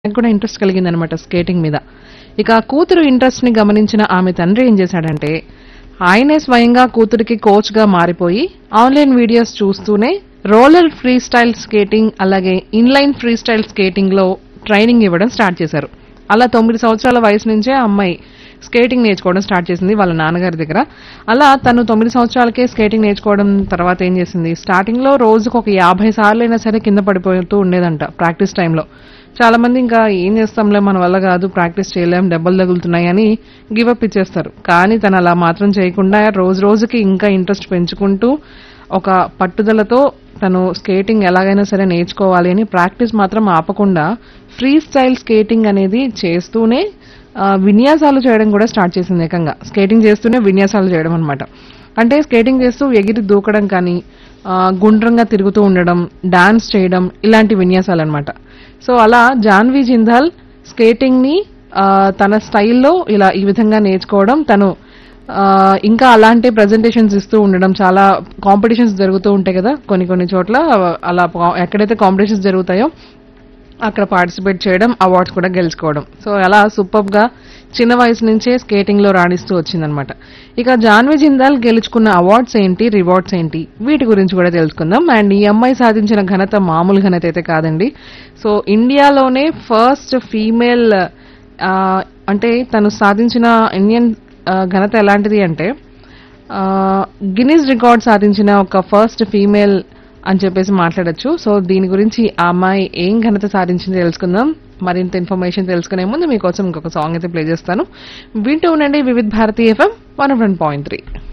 నాకు కూడా interest కలిగిందనమాట skating మీద ఇక కూతురు ఇంట్రెస్ట్ ని గమనించిన ఆమె తండ్రి ఏం చేశాడంటే ఆయనే స్వయంగా కూతురికి కోచ్ గా మారిపోయి ఆన్లైన్ వీడియోస్ చూస్తూనే రోలర్ ఫ్రీ స్టైల్ స్కేటింగ్ అలాగే ఇన్లైన్ ఫ్రీ స్టైల్ స్కేటింగ్ లో ట్రైనింగ్ ఇవ్వడం స్టార్ట్ చేశారు అలా తొమ్మిది సంవత్సరాల వయసు నుంచే ఆ అమ్మాయి స్కేటింగ్ నేర్చుకోవడం స్టార్ట్ చేసింది వాళ్ళ నాన్నగారి దగ్గర అలా తను తొమ్మిది సంవత్సరాలకే స్కేటింగ్ నేర్చుకోవడం తర్వాత ఏం చేసింది స్టార్టింగ్ లో రోజుకు ఒక యాభై సార్లు అయినా సరే కింద పడిపోతూ ఉండేదంట ప్రాక్టీస్ టైంలో చాలా మంది ఇంకా ఏం చేస్తాంలే మన వల్ల కాదు ప్రాక్టీస్ చేయలేం దెబ్బలు తగులుతున్నాయి అని గివప్ ఇచ్చేస్తారు కానీ తను అలా మాత్రం చేయకుండా రోజు రోజుకి ఇంకా ఇంట్రెస్ట్ పెంచుకుంటూ ఒక పట్టుదలతో తను స్కేటింగ్ ఎలాగైనా సరే నేర్చుకోవాలి అని ప్రాక్టీస్ మాత్రం ఆపకుండా ఫ్రీ స్టైల్ స్కేటింగ్ అనేది చేస్తూనే ఆ, విన్యాసాలు చేయడం కూడా స్టార్ట్ చేసింది ఏకంగా స్కేటింగ్ చేస్తూనే విన్యాసాలు చేయడం అనమాట అంటే స్కేటింగ్ చేస్తూ ఎగిరి దూకడం కానీ ఆ, గుండ్రంగా తిరుగుతూ ఉండడం డాన్స్ చేయడం ఇలాంటి విన్యాసాలు అనమాట సో అలా జాన్వి జిందాల్ స్కేటింగ్ ని ఆ, తన స్టైల్లో ఇలా ఈ విధంగా నేర్చుకోవడం తను ఆ, ఇంకా అలాంటి ప్రజెంటేషన్స్ ఇస్తూ ఉండడం చాలా కాంపిటీషన్స్ జరుగుతూ ఉంటాయి కదా కొన్ని కొన్ని చోట్ల అలా పా- ఎక్కడైతే కాంపిటీషన్స్ జరుగుతాయో అక్కడ పార్టిసిపేట్ చేయడం అవార్డ్స్ కూడా గెలుచుకోవడం సో అలా సూపర్ గా చిన్న వయసు నుంచే స్కేటింగ్ లో రాణిస్తూ వచ్చిందనమాట ఇక జాన్వి జిందాల్ గెలుచుకున్న అవార్డ్స్ ఏంటి రివార్డ్స్ ఏంటి వీటి గురించి కూడా తెలుసుకుందాం అండ్ ఈ అమ్మాయి సాధించిన ఘనత మామూలు ఘనత అయితే కాదండి సో ఇండియాలోనే ఫస్ట్ ఫీమేల్ అంటే తను సాధించిన ఇండియన్ ఆ, ఘనత ఎలాంటిది అంటే గిన్నీస్ రికార్డ్ సాధించిన ఒక ఫస్ట్ ఫీమేల్ అని చెప్పేసి మాట్లాడొచ్చు సో దీని గురించి ఆ అమ్మాయి ఏం ఘనత సాధించింది తెలుసుకుందాం మరింత ఇన్ఫర్మేషన్ తెలుసుకునే ముందు మీకోసం ఇంకొక సాంగ్ అయితే ప్లే చేస్తాను వింటూ ఉండండి Vividh Bharati FM one one point three